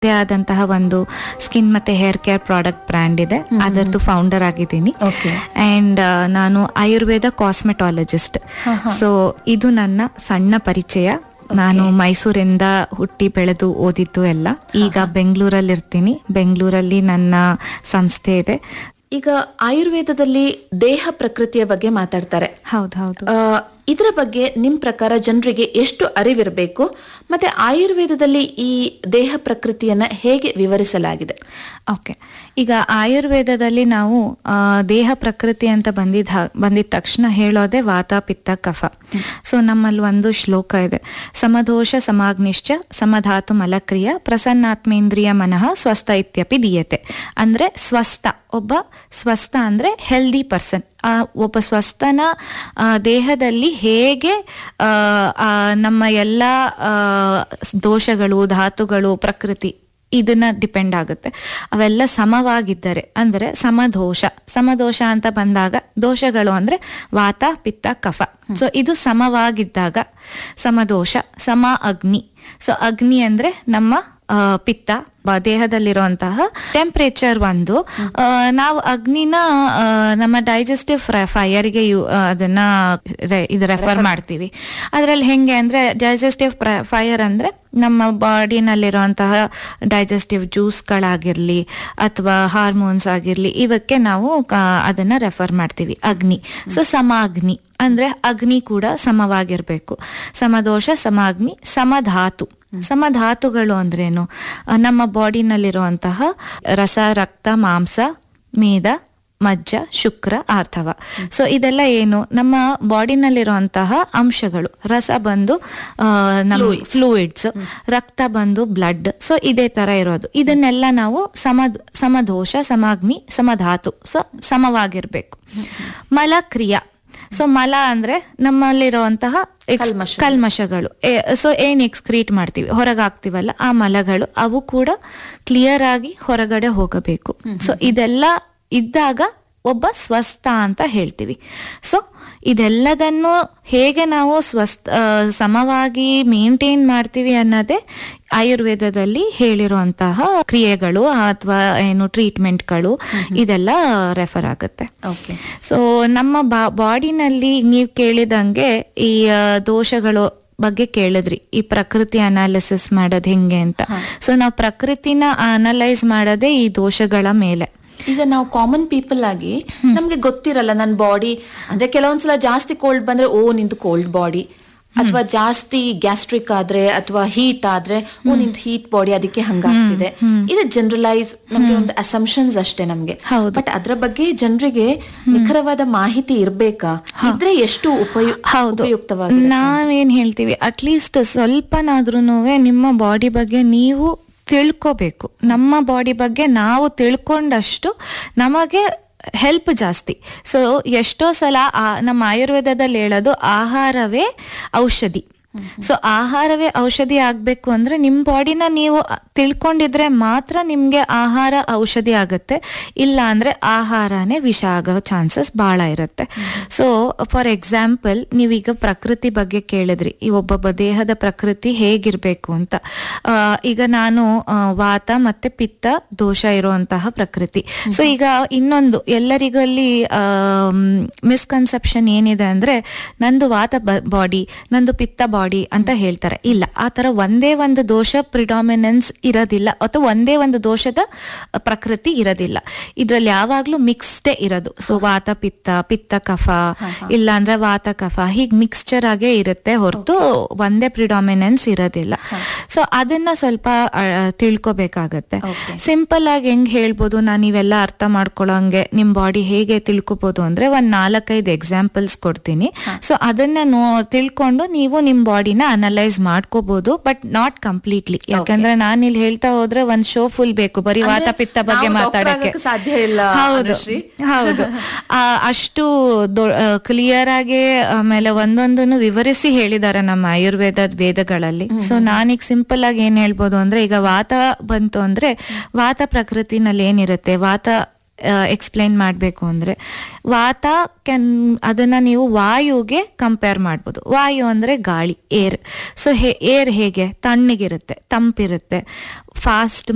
ಅದೇ ಆದಂತಹ ಒಂದು ಸ್ಕಿನ್ ಮತ್ತೆ ಹೇರ್ ಕೇರ್ ಪ್ರಾಡಕ್ಟ್ ಬ್ರ್ಯಾಂಡ್ ಇದೆ ಅದರದ್ದು ಫೌಂಡರ್ ಆಗಿದ್ದೀನಿ ಓಕೆ ಅಂಡ್ ನಾನು ಆಯುರ್ವೇದ ಕಾಸ್ಮೆಟಾಲಜಿಸ್ಟ್ ಸೊ ಇದು ನನ್ನ ಸಣ್ಣ ಪರಿಚಯ ನಾನು ಮೈಸೂರಿಂದ ಹುಟ್ಟಿ ಬೆಳೆದು ಓದಿದ್ದು ಎಲ್ಲ ಈಗ ಬೆಂಗಳೂರಲ್ಲಿ ಇರ್ತೀನಿ ಬೆಂಗಳೂರಲ್ಲಿ ನನ್ನ ಸಂಸ್ಥೆ ಇದೆ ಈಗ ಆಯುರ್ವೇದದಲ್ಲಿ ದೇಹ ಪ್ರಕೃತಿಯ ಬಗ್ಗೆ ಮಾತಾಡ್ತಾರೆ ಹೌದು ಹೌದು ಆ, ಇದರ ಬಗ್ಗೆ ನಿಮ್ ಪ್ರಕಾರ ಜನರಿಗೆ ಎಷ್ಟು ಅರಿವಿರಬೇಕು ಮತ್ತೆ ಆಯುರ್ವೇದದಲ್ಲಿ ಈ ದೇಹ ಪ್ರಕೃತಿಯನ್ನ ಹೇಗೆ ವಿವರಿಸಲಾಗಿದೆ ಓಕೆ ಈಗ ಆಯುರ್ವೇದದಲ್ಲಿ ನಾವು ಆ, ದೇಹ ಪ್ರಕೃತಿ ಅಂತ ಬಂದಿದ್ದ ಹಾ- ಬಂದಿದ ತಕ್ಷಣ ಹೇಳೋದೆ ವಾತ ಪಿತ್ತ ಕಫ ಸೊ ನಮ್ಮಲ್ಲಿ ಒಂದು ಶ್ಲೋಕ ಇದೆ ಸಮದೋಷ ಸಮಾಗ್ನಿಶ್ಚ ಸಮಧಾತು ಮಲಕ್ರಿಯ ಪ್ರಸನ್ನಾತ್ಮೇಂದ್ರಿಯ ಮನಃ ಸ್ವಸ್ಥ ಇತ್ಯಪಿ ದೀಯತೆ ಅಂದ್ರೆ ಸ್ವಸ್ಥ ಒಬ್ಬ ಸ್ವಸ್ಥ ಅಂದ್ರೆ ಹೆಲ್ದಿ ಪರ್ಸನ್ ಆ ಒಬ್ಬ ಸ್ವಸ್ಥನ ಆ, ದೇಹದಲ್ಲಿ ಹೇಗೆ ಆ, ಆ, ನಮ್ಮ ಎಲ್ಲ ಆ, ದೋಷಗಳು ಧಾತುಗಳು ಪ್ರಕೃತಿ ಇದನ್ನ ಡಿಪೆಂಡ್ ಆಗುತ್ತೆ ಅವೆಲ್ಲ ಸಮವಾಗಿದ್ದರೆ ಅಂದ್ರೆ ಸಮದೋಷ ಸಮದೋಷ ಅಂತ ಬಂದಾಗ ದೋಷಗಳು ಅಂದ್ರೆ ವಾತ ಪಿತ್ತ ಕಫ ಸೊ ಇದು ಸಮವಾಗಿದ್ದಾಗ ಸಮದೋಷ ಸಮ ಅಗ್ನಿ ಸೊ ಅಗ್ನಿ ಅಂದ್ರೆ ನಮ್ಮ ಆ, ಪಿತ್ತ ಬ- ದೇಹದಲ್ಲಿರುವಂತಹ ಟೆಂಪರೇಚರ್ ಒಂದು ಆ, ನಾವು ಅಗ್ನಿನ ಆ, ನಮ್ಮ ಡೈಜೆಸ್ಟಿವ್ ಫೈರ್ಗೆ ಅದನ್ನ ರೆ- ಇದು ರೆಫರ್ ಮಾಡ್ತೀವಿ ಅದರಲ್ಲಿ ಹೆಂಗೆ ಅಂದ್ರೆ ಡೈಜೆಸ್ಟಿವ್ ಫೈರ್ ಅಂದ್ರೆ ನಮ್ಮ ಬಾಡಿನಲ್ಲಿರುವಂತಹ ಡೈಜೆಸ್ಟಿವ್ ಜ್ಯೂಸ್ಗಳಾಗಿರ್ಲಿ ಅಥವಾ ಹಾರ್ಮೋನ್ಸ್ ಆಗಿರ್ಲಿ ಇವಕ್ಕೆ ನಾವು ಆ, ಅದನ್ನ ರೆಫರ್ ಮಾಡ್ತೀವಿ ಅಗ್ನಿ ಸೊ ಸಮ ಅಗ್ನಿ ಅಂದ್ರೆ ಅಗ್ನಿ ಕೂಡ ಸಮವಾಗಿರ್ಬೇಕು ಸಮದೋಷ ಸಮಾಗ್ನಿ ಸಮಧಾತು ಸಮಧಾತುಗಳು ಅಂದ್ರೇನು ಆ, ನಮ್ಮ ಬಾಡಿನಲ್ಲಿರುವಂತಹ ರಸ ರಕ್ತ ಮಾಂಸ ಮೇದ ಮಜ್ಜ ಶುಕ್ರ ಆರ್ಥವ ಸೊ ಇದೆಲ್ಲ ಏನು ನಮ್ಮ ಬಾಡಿನಲ್ಲಿರುವಂತಹ ಅಂಶಗಳು ರಸ ಬಂದು ಆ, ನಮ್ಮ ಫ್ಲೂಯಿಡ್ಸ್ ರಕ್ತ ಬಂದು ಬ್ಲಡ್ ಸೊ ಇದೇ ತರ ಇರೋದು ಇದನ್ನೆಲ್ಲ ನಾವು ಸಮ ಸಮದೋಷ ಸಮಾಗ್ನಿ ಸಮಧಾತು ಸೊ ಸಮವಾಗಿರ್ಬೇಕು ಮಲಕ್ರಿಯಾ ಸೊ ಮಲ ಅಂದ್ರೆ ನಮ್ಮಲ್ಲಿರುವಂತಹ ಎಕ್ಸ್- ಕಲ್ಮಶ. ಕಲ್ಮಶಗಳು ಸೊ ಏನ್ ಎಕ್ಸ್ಕ್ರೀಟ್ ಮಾಡ್ತೀವಿ ಹೊರಗೆ ಹಾಕ್ತಿವಲ್ಲ ಆ ಮಲಗಳು ಅವು ಕೂಡ ಕ್ಲಿಯರ್ ಆಗಿ ಹೊರಗಡೆ ಹೋಗಬೇಕು ಸೊ ಇದೆಲ್ಲ ಇದ್ದಾಗ ಒಬ್ಬ ಸ್ವಸ್ಥ ಅಂತ ಹೇಳ್ತೀವಿ ಸೊ ಇದೆಲ್ಲದನ್ನು ಹೇಗೆ ನಾವು ಸ್ವಸ್ಥ ಆ, ಸಮವಾಗಿ ಮೇಂಟೈನ್ ಮಾಡ್ತೀವಿ ಅನ್ನೋದೇ ಆಯುರ್ವೇದದಲ್ಲಿ ಹೇಳಿರುವಂತಹ ಕ್ರಿಯೆಗಳು ಅಥವಾ ಏನು ಟ್ರೀಟ್ಮೆಂಟ್ಗಳು ಇದೆಲ್ಲ ರೆಫರ್ ಆಗುತ್ತೆ ಓಕೆ ಸೊ ನಮ್ಮ ಬಾ ಬಾಡಿನಲ್ಲಿ ನೀವು ಕೇಳಿದಂಗೆ ಈ ಆ, ದೋಷಗಳು ಬಗ್ಗೆ ಕೇಳಿದ್ರಿ ಈ ಪ್ರಕೃತಿ ಅನಾಲಿಸಿಸ್ ಮಾಡೋದು ಹೆಂಗೆ ಅಂತ ಸೊ ನಾವು ಪ್ರಕೃತಿನ ಅನಲೈಸ್ ಮಾಡೋದೇ ಈ ದೋಷಗಳ ಮೇಲೆ ಈಗ ನಾವು ಕಾಮನ್ ಪೀಪಲ್ ಆಗಿ ನಮ್ಗೆ ಗೊತ್ತಿರಲ್ಲ ನನ್ನ ಬಾಡಿ ಅಂದ್ರೆ ಕೆಲವೊಂದ್ಸಲ ಜಾಸ್ತಿ ಕೋಲ್ಡ್ ಬಂದ್ರೆ ಓ ನಿಂದು ಕೋಲ್ಡ್ ಬಾಡಿ ಅಥವಾ ಜಾಸ್ತಿ ಗ್ಯಾಸ್ಟ್ರಿಕ್ ಆದ್ರೆ ಅಥವಾ ಹೀಟ್ ಆದ್ರೆ ಓ ನಿಂದು ಹೀಟ್ ಬಾಡಿ ಅದಕ್ಕೆ ಹಂಗಾಗ್ತಿದೆ ಇದು ಜನರಲೈಸ್ ನಮ್ಗೆ ಒಂದು ಅಸಂಪ್ಷನ್ಸ್ ಅಷ್ಟೇ ನಮ್ಗೆ ಹೌದು. ಬಟ್ ಅದ್ರ ಬಗ್ಗೆ ಜನರಿಗೆ ನಿಖರವಾದ ಮಾಹಿತಿ ಇರ್ಬೇಕಾ ಇದ್ರೆ ಎಷ್ಟು ಉಪಯು ಹೌದು ಉಪಯುಕ್ತವಾಗಿದೆ ನಾವೇನ್ ಹೇಳ್ತೀವಿ ಅಟ್ಲೀಸ್ಟ್ ಸ್ವಲ್ಪನಾದ್ರೂ ನಿಮ್ಮ ಬಾಡಿ ಬಗ್ಗೆ ನೀವು ತಿಳ್ಕೋಬೇಕು ನಮ್ಮ ಬಾಡಿ ಬಗ್ಗೆ ನಾವು ತಿಳ್ಕೊಂಡಷ್ಟು ನಮಗೆ ಹೆಲ್ಪ್ ಜಾಸ್ತಿ ಸೊ ಎಷ್ಟೋ ಸಲ ಆ- ನಮ್ಮ ಆಯುರ್ವೇದದಲ್ಲಿ ಹೇಳೋದು ಆಹಾರವೇ ಔಷಧಿ ಸೊ ಆಹಾರವೇ ಔಷಧಿ ಆಗ್ಬೇಕು ಅಂದ್ರೆ ನಿಮ್ ಬಾಡಿನ ನೀವು ತಿಳ್ಕೊಂಡಿದ್ರೆ ಮಾತ್ರ ನಿಮ್ಗೆ ಆಹಾರ ಔಷಧಿ ಆಗುತ್ತೆ ಇಲ್ಲ ಅಂದ್ರೆ ಆಹಾರನೇ ವಿಷ ಆಗೋ ಚಾನ್ಸಸ್ ಬಹಳ ಇರುತ್ತೆ ಸೊ ಫಾರ್ ಎಕ್ಸಾಂಪಲ್ ನೀವೀಗ ಪ್ರಕೃತಿ ಬಗ್ಗೆ ಕೇಳಿದ್ರಿ ಈ ಒಬ್ಬೊಬ್ಬ ದೇಹದ ಪ್ರಕೃತಿ ಹೇಗಿರ್ಬೇಕು ಅಂತ ಆ, ಈಗ ನಾನು ಆ, ವಾತ ಮತ್ತೆ ಪಿತ್ತ ದೋಷ ಇರುವಂತಹ ಪ್ರಕೃತಿ ಸೊ ಈಗ ಇನ್ನೊಂದು ಎಲ್ಲರಿಗಲ್ಲಿ ಮಿಸ್ಕನ್ಸೆಪ್ಷನ್ ಏನಿದೆ ಅಂದ್ರೆ ನಂದು ವಾತ ಬಾಡಿ ನಂದು ಪಿತ್ತ ಬಾಡಿ ಅಂತ ಹೇಳ್ತಾರೆ ಇಲ್ಲ ಆ ತರ ಒಂದೇ ಒಂದು ದೋಷ ಪ್ರಿಡಾಮಿನೆನ್ಸ್ ಇರೋದಿಲ್ಲ ಅಥವಾ ಒಂದೇ ಒಂದು ದೋಷದ ಪ್ರಕೃತಿ ಇರೋದಿಲ್ಲ ಇದ್ರಲ್ಲಿ ಯಾವಾಗ್ಲೂ ಮಿಕ್ಸ್ಡೇ ಇರೋದು ಸೊ ವಾತ ಪಿತ್ತ ಪಿತ್ತ ಕಫ ಇಲ್ಲ ಅಂದ್ರೆ ವಾತ ಕಫ ಹೀಗ್ ಮಿಕ್ಸ್ಚರ್ ಆಗೇ ಇರುತ್ತೆ ಹೊರತು ಒಂದೇ ಪ್ರಿಡಾಮಿನೆನ್ಸ್ ಇರೋದಿಲ್ಲ ಸೊ ಅದನ್ನ ಸ್ವಲ್ಪ ಆ, ತಿಳ್ಕೊಬೇಕಾಗತ್ತೆ Okay. ಸಿಂಪಲ್ ಆಗಿ ಹೆಂಗ್ ಹೇಳ್ಬೋದು ನಾನು ಇವೆಲ್ಲ ಅರ್ಥ ಮಾಡ್ಕೊಳ್ಳೋಂಗೆ ನಿಮ್ ಬಾಡಿ ಹೇಗೆ ತಿಳ್ಕೊಬೋದು ಅಂದ್ರೆ ಒಂದ್ ನಾಲ್ಕೈದು ಎಕ್ಸಾಂಪಲ್ಸ್ ಕೊಡ್ತೀನಿ ಸೊ ಅದನ್ನ ನೋ ತಿಳ್ಕೊಂಡು ನೀವು ನಿಮ್ ಬಾಡಿನ ಅನಲೈಸ್ ಮಾಡ್ಕೋಬಹುದು ಬಟ್ ನಾಟ್ ಕಂಪ್ಲೀಟ್ಲಿ ಯಾಕಂದ್ರೆ ನಾನು ಇಲ್ಲಿ ಹೇಳ್ತಾ ಹೋದ್ರೆ ಒಂದ್ ಶೋ ಫುಲ್ ಬೇಕು ಬರೀ ವಾತ ಅಂದ್ರೆ ಪಿತ್ತ ಬಗ್ಗೆ ನಾವು doctor ಮಾತಾಡಕ್ಕೆ ಆಗಕ್ಕೆ ಸಾಧ್ಯ ಇಲ್ಲ, ಹೌದು ಅನುಶ್ರೀ. ಹೌದು ಆ, ಅಷ್ಟು ಕ್ಲಿಯರ್ ಆಗಿ ಆಮೇಲೆ ಒಂದೊಂದನ್ನು ವಿವರಿಸಿ ಹೇಳಿದ್ದಾರೆ ನಮ್ಮ ಆಯುರ್ವೇದದ ವೇದಗಳಲ್ಲಿ ಸೊ ನಾನೀಗ ಸಿಂಪಲ್ ಆಗಿ ಏನ್ ಹೇಳ್ಬೋದು ಅಂದ್ರೆ ಈಗ ವಾತ ಬಂತು ಅಂದ್ರೆ ವಾತ ಪ್ರಕೃತಿನಲ್ಲಿ ಏನಿರುತ್ತೆ ವಾತ ಎಕ್ಸ್ಪ್ಲೈನ್ ಮಾಡಬೇಕು ಅಂದ್ರೆ ವಾತ ಕ್ಯಾನ್ ಅದನ್ನ ನೀವು ವಾಯುಗೆ ಕಂಪೇರ್ ಮಾಡ್ಬೋದು ವಾಯು ಅಂದ್ರೆ ಗಾಳಿ ಏರ್ ಸೊ ಏರ್ ಹೇಗೆ ತಣ್ಣಗಿರುತ್ತೆ ತಂಪಿರುತ್ತೆ ಫಾಸ್ಟ್